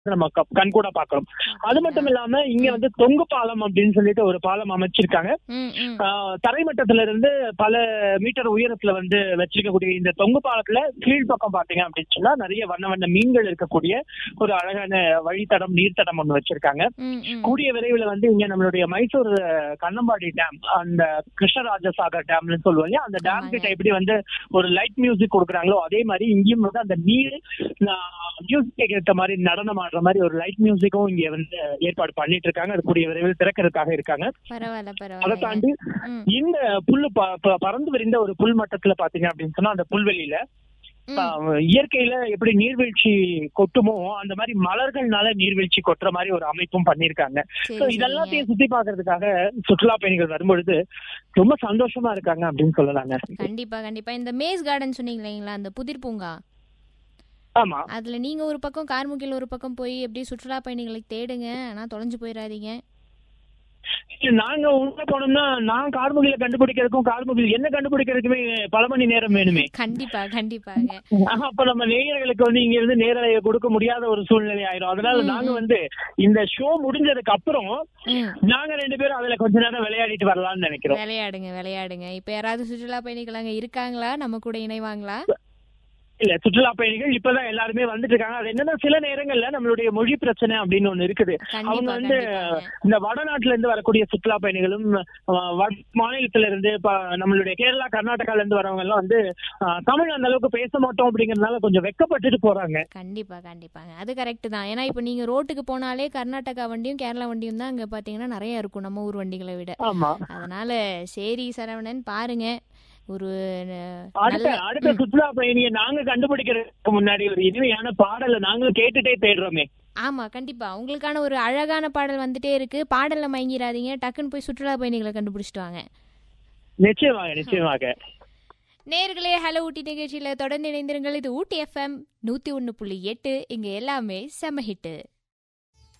நம்ம க- கண்கூட பாக்குறோம் அது மட்டும் இல்லாம இங்க வந்து தொங்கு பாலம் அப்படின்னு சொல்லிட்டு ஒரு பாலம் அமைச்சிருக்காங்க ம், ம். ஆஹ் தரைமட்டத்துல இருந்து பல மீட்டர் உயரத்துல வந்து வச்சிருக்கக்கூடிய இந்த தொங்கு பாலத்துல கீழ்ப்பக்கம் பாத்தீங்க அப்படின்னு சொன்னா நிறைய வண்ண வண்ண மீன்கள் இருக்கக்கூடிய ஒரு அழகான வழித்தடம் நீர்த்தடம் ஒண்ணு வச்சிருக்காங்க ம், ம். கூடிய விரைவில் வந்து இங்க நம்மளுடைய மைசூர் அஹ், கண்ணம்பாடி டேம் அந்த கிருஷ்ணராஜசாகர் டேம்னு சொல்லுவாங்க அந்த டேம் ஆமாங்க. கிட்ட எப்படி வந்து ஒரு லைட் மியூசிக் கொடுக்குறாங்களோ அதே மாதிரி இங்கேயும் வந்து அந்த நீர் மியூசிக் ஏற்ற மாதிரி நடனம் ஆடுற மாதிரி ஒரு லைட் மியூசிக்கும் இங்க வந்து ஏற்பாடு பண்ணிட்டு இருக்காங்க அது கூடிய விரைவில் திறக்கிறதுக்காக இருக்காங்க பரவாயில்ல அதை பரவாயில்ல தாண்டி ம், இந்த புல்லு ப- ப- பறந்து விரிந்த ஒரு புல் மட்டத்துல பாத்தீங்க அப்படின்னு சொன்னா அந்த புல்வெளியில ம். ஆஹ், இயற்கையில எப்படி நீர்வீழ்ச்சி கொட்டுமோ அந்த மாதிரி மலர்கள்னால நீர்வீழ்ச்சி கொட்டுற மாதிரி ஒரு அமைப்பும் பண்ணிருக்காங்க சரி, So, சரிங்க. இதெல்லாத்தையும் சுத்தி பாக்குறதுக்காக சுற்றுலா பயணிகள் வரும்பொழுது ரொம்ப சந்தோஷமா இருக்காங்க அப்படின்னு சொல்லலாங்க கண்டிப்பா கண்டிப்பா இந்த மேஸ் கார்டன் சொன்னீங்க இல்லைங்களா அந்த புதிர் பூங்கா ஆமா அதுல நீங்க ஒரு பக்கம் கார்முகில் ஒரு பக்கம் போய் எப்படி சுற்றுலா பயணிகளை தேடுங்க ஆனா தொலைஞ்சு போயிடாதீங்க நாங்க உள்ள போனோம்னா நான் கார்முகில கண்டுபிடிக்கிறதுக்கும் கார்முகில் என்ன கண்டுபிடிக்கிறதுக்குமே பல மணி நேரம் வேணுமே கண்டிப்பா கண்டிப்பாங்க அப்ப நம்ம நேயர்களுக்கு வந்து இங்க இருந்து நேரலையை கொடுக்க முடியாத ஒரு சூழ்நிலை ஆயிரும் அதனால ம், நாங்க ம். வந்து இந்த ஷோ முடிஞ்சதுக்கு அப்புறம் ம். நாங்க ரெண்டு பேரும் அதுல கொஞ்ச நேரம் விளையாடிட்டு வரலாம்னு நினைக்கிறோம் விளையாடுங்க விளையாடுங்க இப்ப யாராவது சுற்றுலா பயணிகள் அங்க இருக்காங்களா நம்ம கூட இணைவாங்களா இல்ல சுற்றுலா பயணிகள் இப்பதான் எல்லாருமே வந்துட்டு இருக்காங்க அது என்னன்னா சில நேரங்கள்ல நம்மளுடைய மொழி பிரச்சனை அப்படின்னு ஒண்ணு இருக்குது அவங்க கண்டிப்பா வந்து கண்டிப்பாங்க இந்த வடநாட்டுல இருந்து வரக்கூடிய சுற்றுலா பயணிகளும் அஹ், வட மாநிலத்துல இருந்து இப்ப நம்மளுடைய கேரளா கர்நாடகால இருந்து வரவங்க எல்லாம் வந்து அஹ், தமிழ் அந்த அளவுக்கு பேச மாட்டோம் அப்படிங்கறதுனால கொஞ்சம் வெக்கப்பட்டுட்டு போறாங்க கண்டிப்பா கண்டிப்பாங்க அது கரெக்ட் தான் ஏன்னா இப்போ நீங்க ரோட்டுக்கு போனாலே கர்நாடகா வண்டியும் கேரளா வண்டியும் தான் அங்க பாத்தீங்கன்னா நிறைய இருக்கும் நம்ம ஊர் வண்டிகளை விட ஆமா அதனால சரி சரவணன் பாருங்க ஒரு அஹ், அடுத்த நல்ல அடுத்த சுற்றுலா பயணியை நாங்க கண்டுபிடிக்கிறதுக்கு முன்னாடி ஒரு இனிமையான பாடலை நாங்களும் கேட்டுட்டே தேடுறோமே ஆமா கண்டிப்பா உங்களுக்கான ஒரு அழகான பாடல் வந்துட்டே இருக்கு பாடல்ல மயங்கிராதீங்க டக்குன்னு போய் சுற்றுலா பயணிகளை கண்டுபிடிச்சிட்டு வாங்க நிச்சயமாக நிச்சயமாக நேர்களே ஹலோ ஊட்டி நிகழ்ச்சியில தொடர்ந்து இணைந்திருங்கள் இது ஊட்டி எஃப்எம் நூத்தி ஒன்னு புள்ளி எட்டு இங்க எல்லாமே செம ஹிட்டு